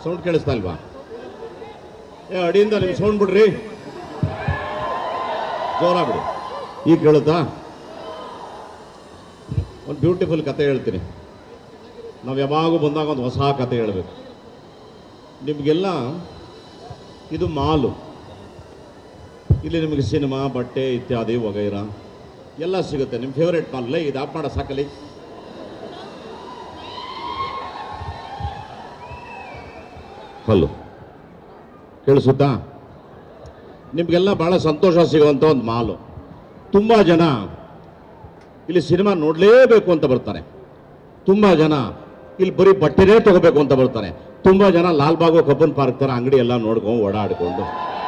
sound ಕೇಳಿಸ್ತಾ ಇಲ್ವಾ ಏ ಅಡಿಯಿಂದ ನಿಮ್ಗೆ ಸೌಂಡ್ ಬಿಡ್ರಿ ಜೋರ ಬಿಡಿ ಈಗ ಕೇಳುತ್ತಾ ಒಂದು ಬ್ಯೂಟಿಫುಲ್ ಕತೆ ಹೇಳ್ತೀನಿ ನಾವು ಯಾವಾಗೂ ಬಂದಾಗ ಒಂದು ಹೊಸ ಕತೆ ಹೇಳಬೇಕು ನಿಮಗೆಲ್ಲ ಇದು ಮಾಲು ಇಲ್ಲಿ ನಿಮಗೆ ಸಿನಿಮಾ ಬಟ್ಟೆ ಇತ್ಯಾದಿ ವಗೈರ ಎಲ್ಲ ಸಿಗುತ್ತೆ ನಿಮ್ಮ ಫೇವ್ರೇಟ್ ಮಾಲ್ ಲೈ ಇದು ಆಪ್ ಮಾಡೋ ಸಾಕಲಿ ಹಲೋ ಕೇಳಿಸುತ್ತಾ ನಿಮಗೆಲ್ಲ ಭಾಳ ಸಂತೋಷ ಸಿಗುವಂಥ ಒಂದು ಮಾಲು ತುಂಬ ಜನ ಇಲ್ಲಿ ಸಿನಿಮಾ ನೋಡಲೇಬೇಕು ಅಂತ ಬರ್ತಾರೆ ತುಂಬ ಜನ ಇಲ್ಲಿ ಬರೀ ಬಟ್ಟೆನೇ ತಗೋಬೇಕು ಅಂತ ಬರ್ತಾರೆ ತುಂಬ ಜನ ಲಾಲ್ಬಾಗು ಕಬ್ಬನ್ ಪಾರ್ಕ್ ಥರ ಅಂಗಡಿ ಎಲ್ಲ ನೋಡ್ಕೊಂಡು ಓಡಾಡ್ಕೊಂಡು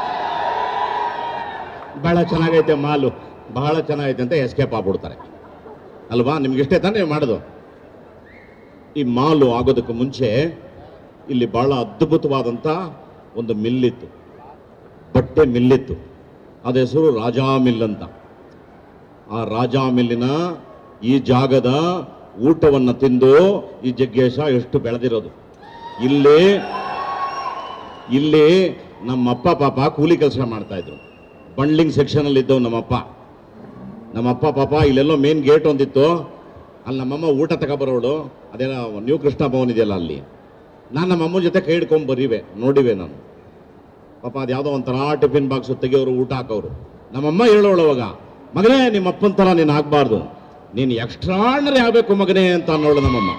ಭಾಳ ಚೆನ್ನಾಗೈತೆ ಮಾಲು ಬಹಳ ಚೆನ್ನಾಗೈತೆ ಅಂತ ಎಸ್ಕೇಪ್ ಆಗ್ಬಿಡ್ತಾರೆ ಅಲ್ವಾ ನಿಮ್ಗೆ ಇಷ್ಟೇ ತಾನೇ ನೀವು ಮಾಡೋದು ಈ ಮಾಲು ಆಗೋದಕ್ಕೆ ಮುಂಚೆ ಇಲ್ಲಿ ಬಹಳ ಅದ್ಭುತವಾದಂಥ ಒಂದು ಮಿಲ್ಲಿತ್ತು ಬಟ್ಟೆ ಮಿಲ್ಲಿತ್ತು ಅದ ಹೆಸರು ರಾಜಾ ಮಿಲ್ ಅಂತ ಆ ರಾಜಾ ಮಿಲ್ಲಿನ ಈ ಜಾಗದ ಊಟವನ್ನು ತಿಂದು ಈ ಜಗ್ಗೇಶ ಎಷ್ಟು ಬೆಳೆದಿರೋದು ಇಲ್ಲಿ ಇಲ್ಲಿ ನಮ್ಮಪ್ಪ ಪಾಪ ಕೂಲಿ ಕೆಲಸ ಮಾಡ್ತಾ ಇದ್ರು ಬಂಡ್ಲಿಂಗ್ ಸೆಕ್ಷನಲ್ಲಿ ಇದ್ದವು ನಮ್ಮಪ್ಪ ನಮ್ಮಪ್ಪ ಪಾಪ ಇಲ್ಲೆಲ್ಲೋ ಮೇನ್ ಗೇಟ್ ಒಂದಿತ್ತು ಅಲ್ಲಿ ನಮ್ಮಮ್ಮ ಊಟ ತಗೊಬರೋಳು ಅದೇನೋ ನ್ಯೂ ಕೃಷ್ಣ ಭವನ್ ಇದೆಯಲ್ಲ ಅಲ್ಲಿ ನಾನು ನಮ್ಮ ಅಮ್ಮನ ಜೊತೆ ಕೈ ಹಿಡ್ಕೊಂಡ್ ಬರೀವೆ ನೋಡಿವೆ ನಾನು ಪಾಪ ಅದು ಯಾವುದೋ ಒಂಥರ ಟಿಫಿನ್ ಬಾಕ್ಸ್ ತೆಗಿಯೋರು ಊಟ ಹಾಕೋರು ನಮ್ಮಮ್ಮ ಹೇಳೋಳು ಅವಾಗ ಮಗನೇ ನಿಮ್ಮ ಅಪ್ಪನ ಥರ ನೀನು ಆಗಬಾರ್ದು ನೀನು ಎಕ್ಸ್ಟ್ರಾರ್ನರಿ ಆಗಬೇಕು ಮಗನೇ ಅಂತ ಅನ್ನೋಳು ನಮ್ಮಮ್ಮ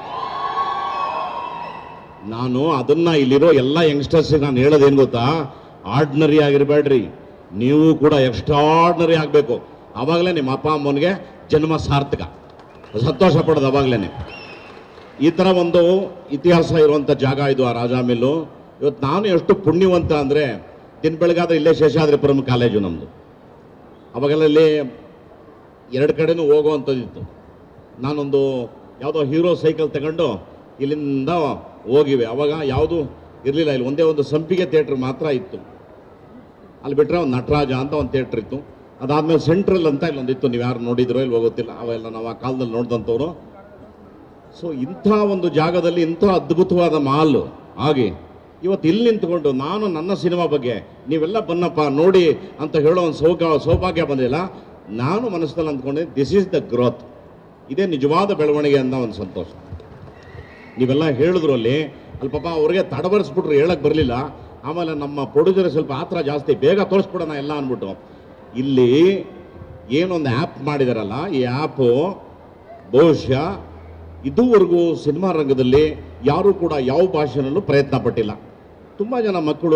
ನಾನು ಅದನ್ನ ಇಲ್ಲಿರೋ ಎಲ್ಲ ಯಂಗ್ಸ್ಟರ್ಸ್ ನಾನು ಹೇಳೋದೇನು ಗೊತ್ತಾ ಆರ್ಡಿನರಿ ಆಗಿರಬೇಡ್ರಿ ನೀವು ಕೂಡ ಎಕ್ಸ್ಟ್ರಾರ್ಡಿನರಿ ಆಗಬೇಕು ಆವಾಗಲೇ ನಿಮ್ಮ ಅಪ್ಪ ಅಮ್ಮನಿಗೆ ಜನ್ಮ ಸಾರ್ಥಕ ಸಂತೋಷ ಪಡೋದು ಅವಾಗಲೇ ಈ ಥರ ಒಂದು ಇತಿಹಾಸ ಇರುವಂಥ ಜಾಗ ಇದು ಆ ರಾಜಾ ಮಿಲ್ಲು ಇವತ್ತು ನಾನು ಎಷ್ಟು ಪುಣ್ಯವಂತ ಅಂದರೆ ದಿನ ಬೆಳಗಾದ್ರೆ ಇಲ್ಲೇ ಶೇಷಾದ್ರಿಪುರಂ ಕಾಲೇಜು ನಮ್ಮದು ಅವಾಗೆಲ್ಲ ಇಲ್ಲಿ ಎರಡು ಕಡೆನೂ ಹೋಗುವಂಥದ್ದಿತ್ತು ನಾನೊಂದು ಯಾವುದೋ ಹೀರೋ ಸೈಕಲ್ ತಗೊಂಡು ಇಲ್ಲಿಂದ ಹೋಗಿವೆ ಅವಾಗ ಯಾವುದು ಇರಲಿಲ್ಲ ಇಲ್ಲಿ ಒಂದೇ ಒಂದು ಸಂಪಿಗೆ ಥಿಯೇಟ್ರ್ ಮಾತ್ರ ಇತ್ತು ಅಲ್ಲಿ ಬಿಟ್ಟರೆ ಒಂದು ನಟರಾಜ ಅಂತ ಒಂದು ಥಿಯೇಟ್ರ್ ಇತ್ತು ಅದಾದಮೇಲೆ ಸೆಂಟ್ರಲ್ ಅಂತ ಇಲ್ಲೊಂದಿತ್ತು ನೀವು ಯಾರು ನೋಡಿದ್ರೋ ಇಲ್ಲಿ ಗೊತ್ತಿಲ್ಲ ಅವೆಲ್ಲ ನಾವು ಆ ಕಾಲದಲ್ಲಿ ನೋಡಿದಂಥವ್ರು ಸೊ ಇಂಥ ಒಂದು ಜಾಗದಲ್ಲಿ ಇಂಥ ಅದ್ಭುತವಾದ ಮಾಲು ಹಾಗೆ ಇವತ್ತು ಇಲ್ಲಿ ನಿಂತ್ಕೊಂಡು ನಾನು ನನ್ನ ಸಿನಿಮಾ ಬಗ್ಗೆ ನೀವೆಲ್ಲ ಬನ್ನಪ್ಪ ನೋಡಿ ಅಂತ ಹೇಳೋ ಒಂದು ಸೌಕ ಸೌಭಾಗ್ಯ ಬಂದಿಲ್ಲ ನಾನು ಮನಸ್ಸಲ್ಲಿ ಅಂದ್ಕೊಂಡೆ ದಿಸ್ ಈಸ್ ದ ಗ್ರೋತ್ ಇದೇ ನಿಜವಾದ ಬೆಳವಣಿಗೆ ಅಂತ ಒಂದು ಸಂತೋಷ ನೀವೆಲ್ಲ ಹೇಳಿದ್ರು ಅಲ್ಲಿ ಅಲ್ಲಿ ಪಾಪ ಅವ್ರಿಗೆ ತಡಬಡಿಸ್ಬಿಟ್ರು ಹೇಳಕ್ ಬರಲಿಲ್ಲ ಆಮೇಲೆ ನಮ್ಮ ಪ್ರೊಡ್ಯೂಸರ್ ಸ್ವಲ್ಪ ಆತರ ಜಾಸ್ತಿ ಬೇಗ ತೋರಿಸ್ಬಿಡೋಣ ಎಲ್ಲ ಅಂದ್ಬಿಟ್ಟು ಇಲ್ಲಿ ಏನೊಂದು ಆ್ಯಪ್ ಮಾಡಿದಾರಲ್ಲ ಈ ಆ್ಯಪು ಬಹುಶಃ ಇದುವರೆಗೂ ಸಿನಿಮಾ ರಂಗದಲ್ಲಿ ಯಾರೂ ಕೂಡ ಯಾವ ಭಾಷೆನಲ್ಲೂ ಪ್ರಯತ್ನ ಪಟ್ಟಿಲ್ಲ ತುಂಬ ಜನ ಮಕ್ಕಳು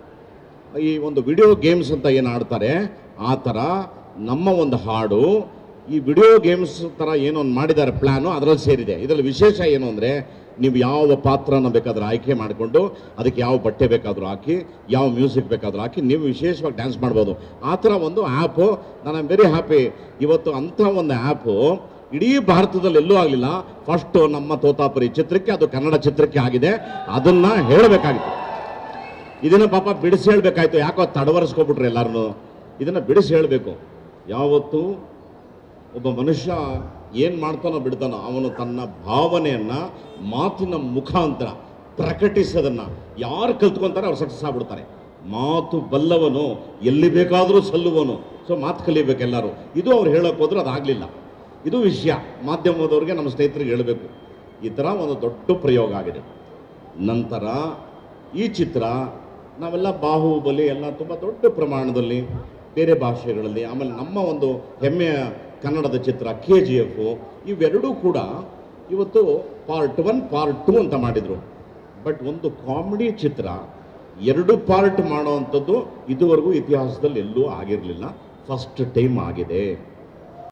ಈ ಒಂದು ವಿಡಿಯೋ ಗೇಮ್ಸ್ ಅಂತ ಏನು ಆಡ್ತಾರೆ ಆ ಥರ ನಮ್ಮ ಒಂದು ಹಾಡು ಈ ವಿಡಿಯೋ ಗೇಮ್ಸ್ ಥರ ಏನೋ ಒಂದು ಮಾಡಿದ್ದಾರೆ ಪ್ಲ್ಯಾನು ಅದರಲ್ಲಿ ಸೇರಿದೆ ಇದರಲ್ಲಿ ವಿಶೇಷ ಏನು ಅಂದರೆ ನೀವು ಯಾವ ಪಾತ್ರನ ಬೇಕಾದರೂ ಆಯ್ಕೆ ಮಾಡಿಕೊಂಡು ಅದಕ್ಕೆ ಯಾವ ಬಟ್ಟೆ ಬೇಕಾದರೂ ಹಾಕಿ ಯಾವ ಮ್ಯೂಸಿಕ್ ಬೇಕಾದರೂ ಹಾಕಿ ನೀವು ವಿಶೇಷವಾಗಿ ಡ್ಯಾನ್ಸ್ ಮಾಡ್ಬೋದು ಆ ಥರ ಒಂದು ಆ್ಯಪು ನಾನು ಆಮ್ ವೆರಿ ಹ್ಯಾಪಿ ಇವತ್ತು ಅಂಥ ಒಂದು ಆ್ಯಪು ಇಡೀ ಭಾರತದಲ್ಲಿ ಎಲ್ಲೂ ಆಗಲಿಲ್ಲ ಫಸ್ಟು ನಮ್ಮ ತೋತಾಪುರಿ ಚಿತ್ರಕ್ಕೆ ಅದು ಕನ್ನಡ ಚಿತ್ರಕ್ಕೆ ಆಗಿದೆ ಅದನ್ನು ಹೇಳಬೇಕಾಗಿತ್ತು ಇದನ್ನ ಪಾಪ ಬಿಡಿಸಿ ಹೇಳ್ಬೇಕಾಯ್ತು ಯಾಕೋ ತಡವರಿಸ್ಕೊಬಿಟ್ರು ಎಲ್ಲಾರನು ಇದನ್ನ ಬಿಡಿಸಿ ಹೇಳಬೇಕು ಯಾವತ್ತು ಒಬ್ಬ ಮನುಷ್ಯ ಏನು ಮಾಡ್ತಾನೋ ಬಿಡ್ತಾನೋ ಅವನು ತನ್ನ ಭಾವನೆಯನ್ನ ಮಾತಿನ ಮುಖಾಂತರ ಪ್ರಕಟಿಸೋದನ್ನ ಯಾರು ಕಲ್ತ್ಕೊಂತಾರೆ ಅವ್ರು ಸಕ್ಸಸ್ ಆಗ್ಬಿಡ್ತಾರೆ ಮಾತು ಬಲ್ಲವನು ಎಲ್ಲಿ ಬೇಕಾದರೂ ಸಲ್ಲುವನು ಸೊ ಮಾತು ಕಲಿಬೇಕು ಎಲ್ಲರೂ ಇದು ಅವ್ರು ಹೇಳೋಕೆ ಹೋದ್ರೆ ಅದಾಗಲಿಲ್ಲ ಇದು ವಿಷಯ ಮಾಧ್ಯಮದವ್ರಿಗೆ ನಮ್ಮ ಸ್ನೇಹಿತರಿಗೆ ಹೇಳಬೇಕು ಈ ಥರ ಒಂದು ದೊಡ್ಡ ಪ್ರಯೋಗ ಆಗಿದೆ ನಂತರ ಈ ಚಿತ್ರ ನಾವೆಲ್ಲ ಬಾಹುಬಲಿ ಎಲ್ಲ ತುಂಬ ದೊಡ್ಡ ಪ್ರಮಾಣದಲ್ಲಿ ಬೇರೆ ಭಾಷೆಗಳಲ್ಲಿ ಆಮೇಲೆ ನಮ್ಮ ಒಂದು ಹೆಮ್ಮೆಯ ಕನ್ನಡದ ಚಿತ್ರ ಕೆ ಜಿ ಎಫ್ ಇವೆರಡೂ ಕೂಡ ಇವತ್ತು ಪಾರ್ಟ್ ಒನ್ ಪಾರ್ಟ್ ಟು ಅಂತ ಮಾಡಿದರು ಬಟ್ ಒಂದು ಕಾಮಿಡಿ ಚಿತ್ರ ಎರಡು ಪಾರ್ಟ್ ಮಾಡೋವಂಥದ್ದು ಇದುವರೆಗೂ ಇತಿಹಾಸದಲ್ಲಿ ಎಲ್ಲೂ ಆಗಿರಲಿಲ್ಲ ಫಸ್ಟ್ ಟೈಮ್ ಆಗಿದೆ